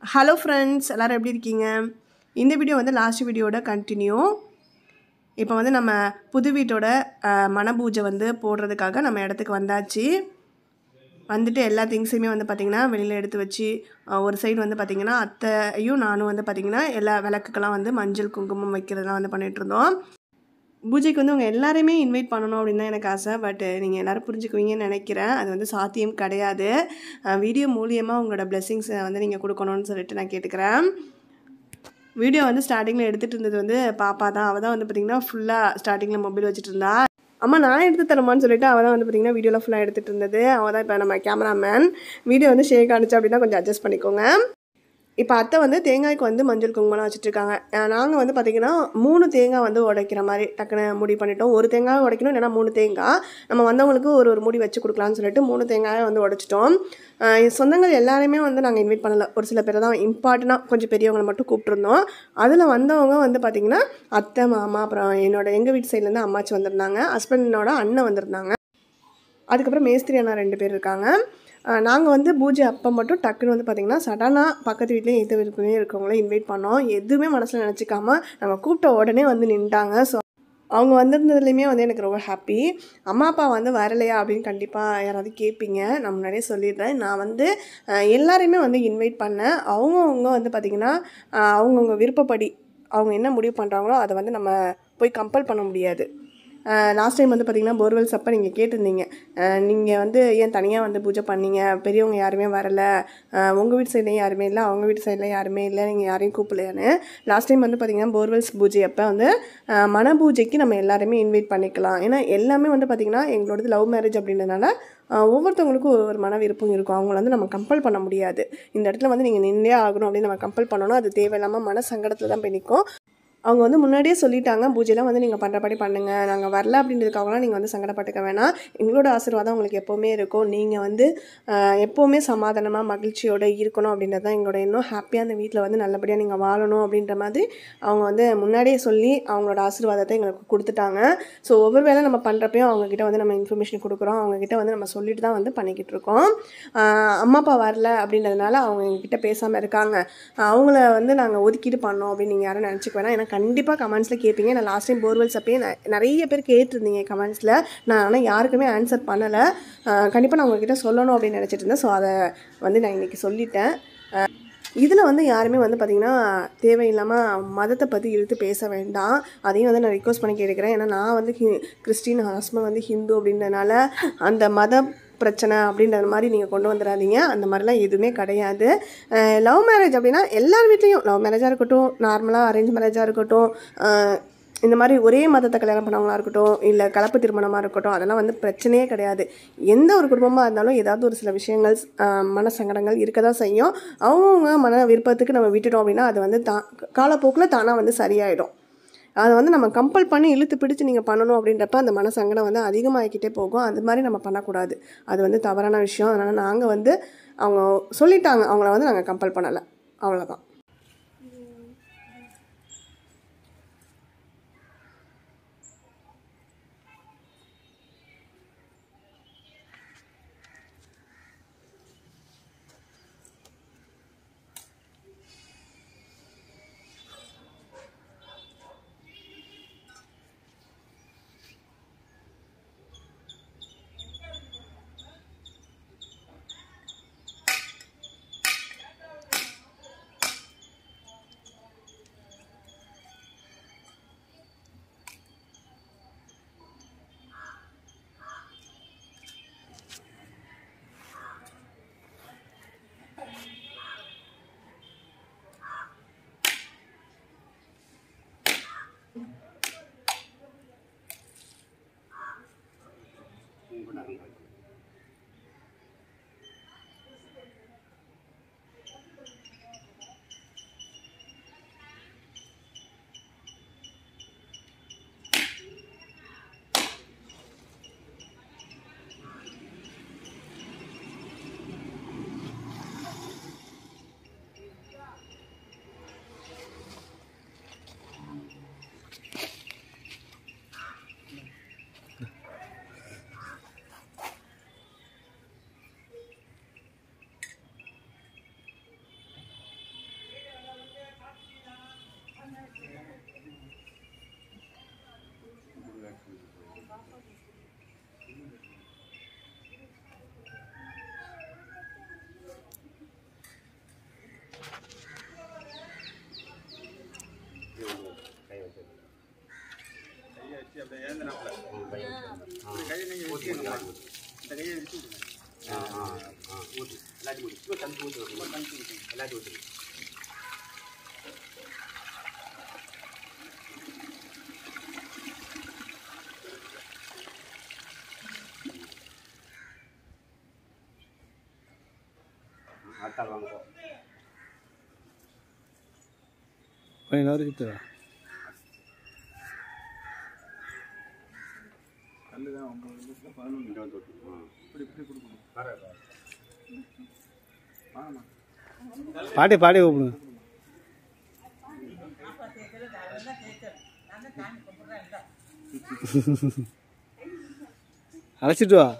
Hello friends எல்லோரும் எப்படி இருக்கீங்க இந்த வீடியோ வந்து லாஸ்ட் வீடியோட கண்டினியூ இப்போ வந்து நம்ம புது வீட்டோட அஹ், மணபூஜை வந்து போடுறதுக்காக நம்ம இடத்துக்கு வந்தாச்சு வந்துட்டு எல்லா திங்ஸையுமே வந்து பார்த்திங்கன்னா வெளியில் எடுத்து வச்சு அஹ், ஒரு சைடு வந்து பார்த்திங்கன்னா அத்தையும் நானும் வந்து பார்த்திங்கன்னா எல்லா விளக்குக்கெல்லாம் வந்து மஞ்சள் குங்குமம் வைக்கிறதெல்லாம் வந்து பண்ணிகிட்டு இருந்தோம் பூஜைக்கு வந்து உங்கள் எல்லாரையுமே இன்வைட் பண்ணணும் அப்படின்னு தான் எனக்கு ஆசை பட் நீங்கள் எல்லோரும் புரிஞ்சுக்குவீங்கன்னு நினைக்கிறேன் அது வந்து சாத்தியம் கிடையாது வீடியோ மூலியமாக உங்களோட பிளெஸ்ஸிங்ஸை வந்து நீங்கள் கொடுக்கணும்னு சொல்லிட்டு நான் கேட்டுக்கிறேன் வீடியோ வந்து ஸ்டார்டிங்கில் எடுத்துகிட்டு இருந்தது வந்து பாப்பா தான் அவள் தான் வந்து பார்த்திங்கன்னா ஃபுல்லாக ஸ்டார்டிங்கில் மொபைல் வச்சுட்டு இருந்தா அம்மா நான் எடுத்து தரமான்னு சொல்லிட்டு அவள் தான் வந்து பார்த்திங்கன்னா வீடியோவில் ஃபுல்லாக எடுத்துகிட்டு இருந்தது அவள் தான் இப்போ நம்ம கேமராமேன் வீடியோ வந்து ஷேக் ஆனிச்சு அப்படின்னா கொஞ்சம் அட்ஜஸ்ட் பண்ணிக்கோங்க இப்போ அத்தை வந்து தேங்காய்க்கு வந்து மஞ்சள் குங்குமம்லாம் வச்சுட்ருக்காங்க நாங்கள் வந்து பார்த்திங்கன்னா மூணு தேங்காய் வந்து உடைக்கிற மாதிரி டக்குன்னு முடிவு பண்ணிட்டோம் ஒரு தேங்காய் உடைக்கணும் இல்லைன்னா மூணு தேங்காய் நம்ம வந்தவங்களுக்கு ஒரு ஒரு முடி வச்சு கொடுக்கலான்னு சொல்லிட்டு மூணு தேங்காயை வந்து உடைச்சிட்டோம் அஹ் என் சொந்தங்கள் எல்லாரையுமே வந்து நாங்கள் இன்வைட் பண்ணல ஒரு சில பேரை தான் இம்பார்ட்டண்ட்டாக கொஞ்சம் பெரியவங்களை மட்டும் கூப்பிட்ருந்தோம் அதில் வந்தவங்க வந்து பார்த்திங்கன்னா அத்தை மாமா அப்புறம் என்னோட எங்கள் வீட்டு சைட்லேருந்து அம்மாச்சி வந்திருந்தாங்க ஹஸ்பண்டோட அண்ணன் வந்திருந்தாங்க அதுக்கப்புறம் மேஸ்திரி அண்ணா ரெண்டு பேர் இருக்காங்க நாங்கள் வந்து பூஜை அப்போ மட்டும் டக்குன்னு வந்து பார்த்திங்கன்னா சடனாக பக்கத்து வீட்லேயும் எந்த வீட்டுக்குள்ளேயும் இருக்கவங்களே இன்வைட் பண்ணோம் எதுவுமே மனசில் நினச்சிக்காம நாங்கள் கூப்பிட்ட உடனே வந்து நின்ட்டாங்க ஸோ அவங்க வந்திருந்ததுலையுமே வந்து எனக்கு ரொம்ப ஹாப்பி அம்மா அப்பா வந்து வரலையா அப்படின்னு கண்டிப்பாக யாராவது கேட்பீங்க நான் முன்னாடியே சொல்லிடுறேன் நான் வந்து அஹ், எல்லாரையுமே வந்து இன்வைட் பண்ணேன் அவங்கவுங்க வந்து பார்த்திங்கன்னா அஹ், அவங்கவுங்க விருப்பப்படி அவங்க என்ன முடிவு பண்ணுறாங்களோ அதை வந்து நம்ம போய் கம்பல் பண்ண முடியாது லாஸ்ட் டைம் வந்து பார்த்திங்கன்னா போர்வெல்ஸ் அப்போ நீங்கள் கேட்டிருந்தீங்க நீங்கள் வந்து ஏன் தனியாக வந்து பூஜை பண்ணீங்க பெரியவங்க யாருமே வரலை உங்கள் வீட்டு சைட்லேயும் யாருமே இல்லை அவங்க வீட்டு சைடில் யாருமே இல்லை நீங்கள் யாரையும் கூப்பிடலையான்னு லாஸ்ட் டைம் வந்து பார்த்திங்கன்னா போர்வெல்ஸ் பூஜை அப்போ வந்து அஹ், மன பூஜைக்கு நம்ம எல்லாருமே இன்வைட் பண்ணிக்கலாம் ஏன்னா எல்லாமே வந்து பார்த்திங்கன்னா எங்களோடது லவ் மேரேஜ் அப்படின்றதுனால அஹ், ஒவ்வொருத்தவங்களுக்கும் ஒரு ஒரு மன விருப்பம் இருக்கும் அவங்கள வந்து நம்ம கம்பல் பண்ண முடியாது இந்த இடத்துல வந்து நீங்கள் நின்றே ஆகணும் அப்படின்னு நம்ம கம்பல் பண்ணணும் அது தேவையில்லாமல் மன சங்கடத்தில் தான் போய் நிற்கும் அவங்க வந்து முன்னாடியே சொல்லிட்டாங்க பூஜைலாம் வந்து நீங்கள் பண்ணுறபடி பண்ணுங்கள் நாங்கள் வரல அப்படின்றதுக்காகலாம் நீங்கள் வந்து சங்கடப்பட்டுக்க வேணாம் எங்களோட ஆசீர்வாதம் உங்களுக்கு எப்போவுமே இருக்கும் நீங்கள் வந்து ஆஹ், எப்போவுமே சமாதானமாக மகிழ்ச்சியோடு இருக்கணும் அப்படின்றது தான் எங்களோட இன்னும் ஹாப்பியாக அந்த வீட்டில் வந்து நல்லபடியாக நீங்கள் வாழணும் அப்படின்ற மாதிரி அவங்க வந்து முன்னாடியே சொல்லி அவங்களோட ஆசீர்வாதத்தை எங்களுக்கு கொடுத்துட்டாங்க ஸோ ஒவ்வொரு வேளை நம்ம பண்ணுறப்பையும் அவங்கக்கிட்ட வந்து நம்ம இன்ஃபர்மேஷன் கொடுக்குறோம் அவங்கக்கிட்ட வந்து நம்ம சொல்லிட்டு தான் வந்து பண்ணிக்கிட்டு இருக்கோம் ஆஹ், அம்மா அப்பா வரல அப்படின்றதுனால அவங்க எங்ககிட்ட பேசாமல் இருக்காங்க அவங்கள வந்து நாங்கள் ஒதுக்கிட்டு பண்ணோம் அப்படின்னு நீங்கள் யாரும் நினச்சிக்க வேணாம் ஏன்னா கண்டிப்பாக கமெண்ட்ஸில் கேட்பீங்க நான் லாஸ்ட் டைம் போர்வெல்ஸ் அப்பயே ந- நிறைய பேர் கேட்டிருந்தீங்க கமெண்ட்ஸில் நான் ஆனால் யாருக்குமே ஆன்சர் பண்ணலை கண்டிப்பாக நான் உங்ககிட்ட சொல்லணும் அப்படின்னு நினச்சிட்டு இருந்தேன் ஸோ அதை வந்து நான் இன்றைக்கி சொல்லிட்டேன் இதில் வந்து யாருமே வந்து பார்த்திங்கன்னா தேவையில்லாமல் மதத்தை பற்றி இழுத்து பேச வேண்டாம் அதையும் வந்து நான் ரிக்வஸ்ட் பண்ணி கேட்குறேன் ஏன்னா நான் வந்து ஹி கிறிஸ்டின் ஹஸ்பண்ட் வந்து ஹிந்து அப்படின்றனால அந்த மத பிரச்சனை அப்படின்ற மாதிரி நீங்கள் கொண்டு வந்துடாதீங்க அந்த மாதிரிலாம் எதுவுமே கிடையாது லவ் மேரேஜ் அப்படின்னா எல்லார் வீட்லேயும் லவ் மேரேஜாக இருக்கட்டும் நார்மலாக அரேஞ்ச் மேரேஜாக இருக்கட்டும் அஹ், இந்த மாதிரி ஒரே மதத்தை கல்யாணம் பண்ணவங்களா இருக்கட்டும் இல்லை கலப்பு திருமணமாக இருக்கட்டும் அதெல்லாம் வந்து பிரச்சனையே கிடையாது எந்த ஒரு குடும்பமாக இருந்தாலும் ஏதாவது ஒரு சில விஷயங்கள் ஆஹ், மன சங்கடங்கள் இருக்க தான் செய்யும் அவங்கவுங்க மன விருப்பத்துக்கு நம்ம விட்டுட்டோம் அப்படின்னா அது வந்து தா காலப்போக்கில் தானாக வந்து சரியாயிடும் அதை வந்து நம்ம கம்பல் பண்ணி இழுத்து பிடிச்சு நீங்கள் பண்ணணும் அப்படின்றப்ப அந்த மன சங்கடம் வந்து அதிகமாகிக்கிட்டே போகும் அது மாதிரி நம்ம பண்ணக்கூடாது அது வந்து தவறான விஷயம் அதனால் நாங்கள் வந்து அவங்க சொல்லிட்டாங்க அவங்கள வந்து நாங்கள் கம்பல் பண்ணலை அவ்வளோதான் ஆ ஆ ஆ ஊற்றி எல்லாத்தையும் ஊற்றி சும்மா தண்ணி ஊற்றி வைக்கணும் தண்ணி ஊற்றி எல்லாத்தையும் ஊற்றி அடுத்தாள் வாங்க போ கொஞ்ச நேரம் கிட்ட இங்கே வந்து ஊற்றி ஆ இப்படி இப்படி கொடுக்கணும் வர வர பாட்டி பாட்டி கூப்பிடுங்க அழைச்சிட்டு வா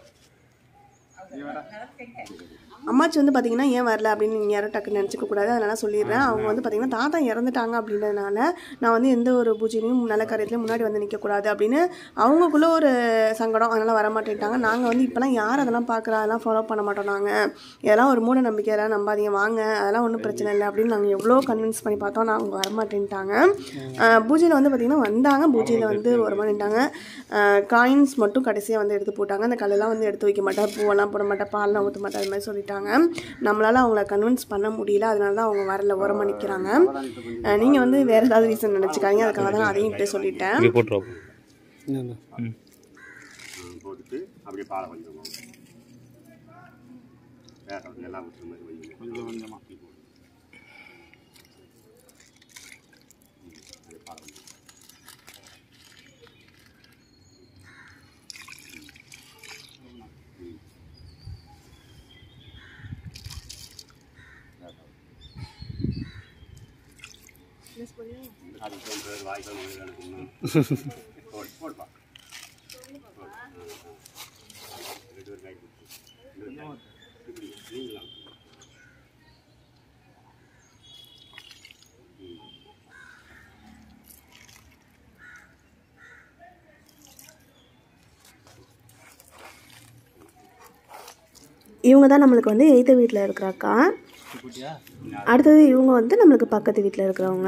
அம்மாச்சி வந்து பார்த்தீங்கன்னா ஏன் வரல அப்படின்னு நீங்கள் யாரும் டக்குன்னு நினச்சிக்க கூடாது அதனால சொல்லிடுறேன் அவங்க வந்து பார்த்தீங்கன்னா தாத்தா இறந்துட்டாங்க அப்படின்றதுனால நான் வந்து எந்த ஒரு பூஜையிலையும் நல்ல காரியத்துலையும் முன்னாடி வந்து நிற்கக்கூடாது அப்படின்னு அவங்களுக்குள்ள ஒரு சங்கடம் அதனால் வர மாட்டேன்ட்டாங்க நாங்கள் வந்து இப்போலாம் யார் அதெல்லாம் பார்க்குறா அதெல்லாம் ஃபாலோ பண்ண மாட்டோம் நாங்கள் இதெல்லாம் ஒரு மூட நம்பிக்கை அதெல்லாம் நம்பாதீங்க வாங்க அதெல்லாம் ஒன்றும் பிரச்சனை இல்லை அப்படின்னு நாங்கள் எவ்வளோ கன்வின்ஸ் பண்ணி பார்த்தோம் நான் அவங்க வரமாட்டேன்ட்டாங்க ஆஹ் பூஜையில் வந்து பார்த்திங்கன்னா வந்தாங்க பூஜையில் வந்து ஒரு மாட்டேன்ட்டாங்க காயின்ஸ் மட்டும் கடைசியாக வந்து எடுத்து போட்டாங்க அந்த கல்லெல்லாம் வந்து எடுத்து வைக்க மாட்டேன் பூவெல்லாம் போட மாட்டேன் பால்லாம் ஊற்ற மாட்டேன் அது மாதிரி சொல்லிட்டாங்க நம்மளால் அவங்கள கன்வின்ஸ் பண்ண முடியல அதனால தான் அவங்க வரல ஓரமாக நிற்கிறாங்க நீங்கள் வந்து வேறு ஏதாவது ரீசன் நினச்சிக்காதீங்க அதுக்காக தான் அதையும் இப்படியே சொல்லிட்டேன் இங்கே போட்டுருவோம் ம் ஆ, போட்டுட்டு அப்படியே பாலை கொஞ்சம் வேற ஒரு எல்லாம் ஊற்றுற மாதிரி வைக்கணும் கொஞ்சம் கொஞ்சமாக அப்படியே பாலை கொஞ்சம் அது தோன்றது வாய்க்கால் எனக்கு இன்னும் போடு போடுப்பா ரெண்டு பேரும் கை கொடுத்து இப்படி நீங்களாம் இவங்க தான் நம்மளுக்கு வந்து எய்த்த வீட்டில் இருக்கிறாக்கா அடுத்தது இவங்க வந்து நம்மளுக்கு பக்கத்து வீட்டில் இருக்கிறவங்க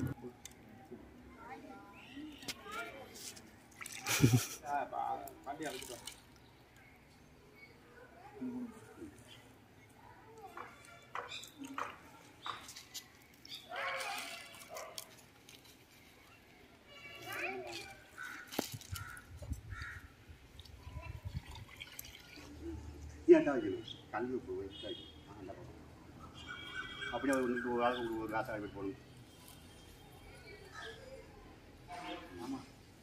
ஏன்டா வைக்கணும் கல் உப்பு வச்சு வைக்கணும் ஆ, அந்த பக்கம் அப்படியே ஒரு நிமிஷம் ஒரு ஆள் ஒரு காசாக போய் போடணும் ஆமாம்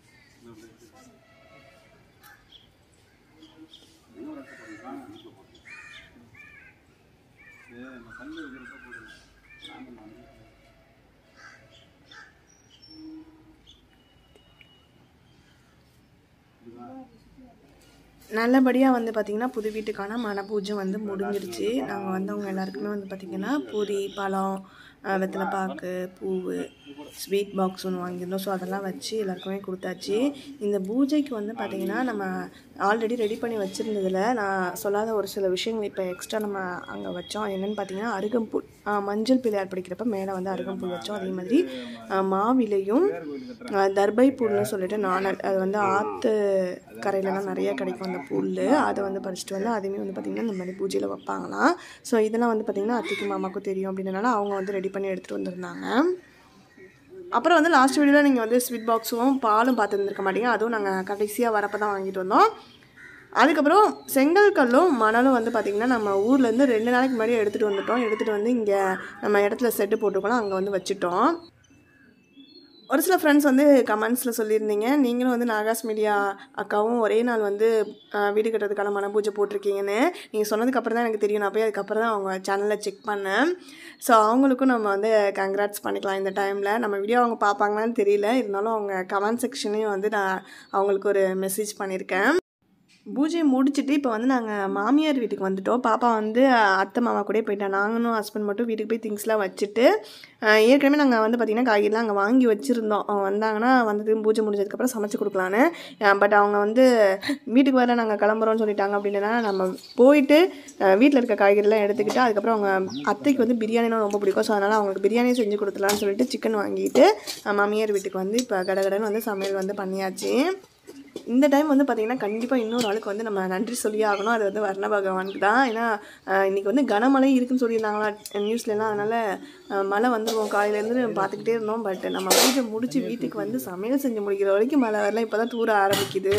நல்லபடியாக வந்து பார்த்திங்கன்னா புது வீட்டுக்கான மனப்பூஜை வந்து முடிஞ்சிருச்சு நாங்கள் வந்தவங்க எல்லாருக்குமே வந்து பார்த்திங்கன்னா பூரி பழம் அஹ், வெத்தலை பாக்கு பூவு ஸ்வீட் பாக்ஸ் ஒன்று வாங்கியிருந்தோம் ஸோ அதெல்லாம் வச்சு எல்லாருக்குமே கொடுத்தாச்சு இந்த பூஜைக்கு வந்து பார்த்திங்கன்னா நம்ம ஆல்ரெடி ரெடி பண்ணி வச்சுருந்ததில் நான் சொல்லாத ஒரு சில விஷயங்கள் இப்போ எக்ஸ்ட்ரா நம்ம அங்கே வச்சோம் அது என்னென்னு பார்த்தீங்கன்னா அருகம்புல் அஹ், மஞ்சள் பிள்ளையார் படிக்கிறப்ப மேலே வந்து அருகம்புல் வச்சோம் அதே மாதிரி அஹ், மாவிலையும் அஹ், தர்பை புல்னு சொல்லிட்டு நாணல் அது வந்து ஆற்று கரையிலலாம் நிறைய கிடைக்கும் அந்த புல் அதை வந்து பறிச்சிட்டு வந்து அதையுமே வந்து பார்த்திங்கன்னா இந்த மாதிரி பூஜையில் வைப்பாங்களாம் ஸோ இதெல்லாம் வந்து பார்த்திங்கன்னா அத்தைக்கும் மாமாக்கும் தெரியும் அப்படின்றனால அவங்க வந்து ரெடி பண்ணி எடுத்துகிட்டு வந்திருந்தாங்க அப்புறம் வந்து லாஸ்ட் வீடியோவில் நீங்கள் வந்து ஸ்வீட் பாக்ஸும் பாலும் பார்த்துருந்துருக்க மாட்டீங்க அதுவும் நாங்கள் கடைசியாக வரப்போ தான் வாங்கிட்டு வந்தோம் அதுக்கப்புறம் செங்கல் கல்லும் மணலும் வந்து பார்த்திங்கன்னா நம்ம ஊர்லேருந்து ரெண்டு நாளைக்கு முன்னாடி எடுத்துகிட்டு வந்துட்டோம் எடுத்துகிட்டு வந்து இங்கே நம்ம இடத்துல செட்டு போட்டிருக்கோம் அங்கே வந்து வச்சுட்டோம் ஒரு சில ஃப்ரெண்ட்ஸ் வந்து கமெண்ட்ஸில் சொல்லியிருந்தீங்க நீங்களும் வந்து நாகாஸ் மீடியா அக்காவும் ஒரே நாள் வந்து அஹ், வீடு கட்டுறதுக்கான மனபூஜை போட்டிருக்கீங்கன்னு நீங்கள் சொன்னதுக்கப்புறம் தான் எனக்கு தெரியும் நான் போய் அதுக்கப்புறம் தான் அவங்க சேனலில் செக் பண்ணேன் ஸோ அவங்களுக்கும் நம்ம வந்து கங்க்ராட்ஸ் பண்ணிக்கலாம் இந்த டைமில் நம்ம வீடியோ அவங்க பார்ப்பாங்களான்னு தெரியல இருந்தாலும் அவங்க கமெண்ட் செக்ஷனையும் வந்து நான் அவங்களுக்கு ஒரு மெசேஜ் பண்ணியிருக்கேன் பூஜையை முடிச்சுட்டு இப்போ வந்து நாங்கள் மாமியார் வீட்டுக்கு வந்துட்டோம் பாப்பா வந்து அத்தை மாமா கூட போயிட்டோம் நாங்களும் ஹஸ்பண்ட் மட்டும் வீட்டுக்கு போய் திங்ஸ்லாம் வச்சுட்டு அஹ், ஏற்கனவே நாங்கள் வந்து பார்த்திங்கன்னா காய்கறிலாம் அங்கே வாங்கி வச்சுருந்தோம் அவங்க வந்தாங்கன்னா வந்ததுக்கு பூஜை முடிஞ்சதுக்கப்புறம் சமைச்சு கொடுக்கலான்னு பட் அவங்க வந்து வீட்டுக்கு வர நாங்கள் கிளம்புறோம்னு சொல்லிட்டாங்க அப்படின்னா நம்ம போயிட்டு வீட்டில் இருக்க காய்கறிலாம் எடுத்துக்கிட்டு அதுக்கப்புறம் அவங்க அத்தைக்கு வந்து பிரியாணினா ரொம்ப பிடிக்கும் ஸோ அதனால் அவங்களுக்கு பிரியாணி செஞ்சு கொடுத்துலான்னு சொல்லிட்டு சிக்கன் வாங்கிட்டு அஹ், மாமியார் வீட்டுக்கு வந்து இப்போ கடகடன்னு வந்து சமையல் வந்து பண்ணியாச்சு இந்த டைம் வந்து பார்த்திங்கன்னா கண்டிப்பாக இன்னொரு ஆளுக்கு வந்து நம்ம நன்றி சொல்லியே ஆகணும் அது வந்து வர்ண பகவானுக்கு தான் ஏன்னா அஹ், இன்னைக்கு வந்து கனமழை இருக்குன்னு சொல்லியிருந்தாங்களா நியூஸ்லலாம் அதனால் அஹ், மழை வந்துருவோம் காலையிலேருந்து பார்த்துக்கிட்டே இருந்தோம் பட் நம்ம பூஜை முடிச்சு வீட்டுக்கு வந்து சமையல் செஞ்சு முடிக்கிற வரைக்கும் மழை வரல இப்போ தான் தூர ஆரம்பிக்குது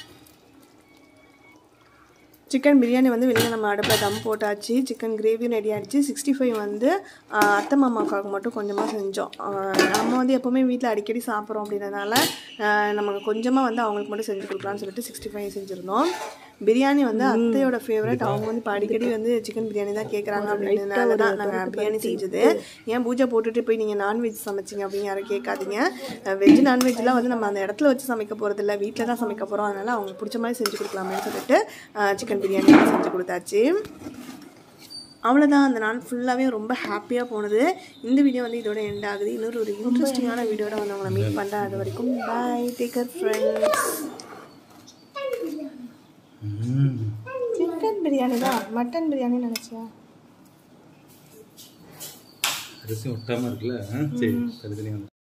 சிக்கன் பிரியாணி வந்து வெளியில் நம்ம அடுப்பில் தம் போட்டாச்சு சிக்கன் கிரேவியும் ரெடி ஆகிடுச்சு சிக்ஸ்டி ஃபைவ் வந்து ஆஹ், அத்தை மாமாவுக்காக மட்டும் கொஞ்சமாக செஞ்சோம் ஆஹ், நம்ம வந்து எப்போவுமே வீட்டில் அடிக்கடி சாப்பிட்றோம் அப்படின்றதுனால ஆஹ், நமக்கு கொஞ்சமாக வந்து அவங்களுக்கு மட்டும் செஞ்சு கொடுக்கலாம்னு சொல்லிட்டு சிக்ஸ்டி ஃபைவ் செஞ்சுருந்தோம் பிரியாணி வந்து அத்தையோட ஃபேவரட் அவங்க வந்து இப்போ அடிக்கடி வந்து சிக்கன் பிரியாணி தான் கேட்குறாங்க அப்படின்றதுனால தான் நாங்கள் பிரியாணி செஞ்சது ஏன் பூஜை போட்டுட்டு போய் நீங்கள் நான்வெஜ் சமைச்சிங்க அப்படின்னு யாரும் கேட்காதீங்க வெஜ் நான்வெஜ்லாம் வந்து நம்ம அந்த இடத்துல வச்சு சமைக்க போகிறது இல்லை வீட்டில் தான் சமைக்க போகிறோம் அதனால் அவங்களுக்கு பிடிச்ச மாதிரி செஞ்சு கொடுக்கலாமேன்னு சொல்லிட்டு சிக்கன் பிரியாணி செஞ்சு கொடுத்தாச்சு அவ்வளோதான் அந்த நாள் ஃபுல்லாகவே ரொம்ப ஹாப்பியாக போனது இந்த வீடியோ வந்து இதோட எண்ட் ஆகுது இன்னொரு ஒரு இன்ட்ரெஸ்டிங்கான வீடியோட வந்து உங்களை மீட் பண்ணுறேன் அது வரைக்கும் bye take care friends chicken biryani தான் மட்டன் பிரியாணி நினச்சியா அரிசி ஒட்டாமல் இருக்குல்ல ஆ? சரி தனித்தனியாக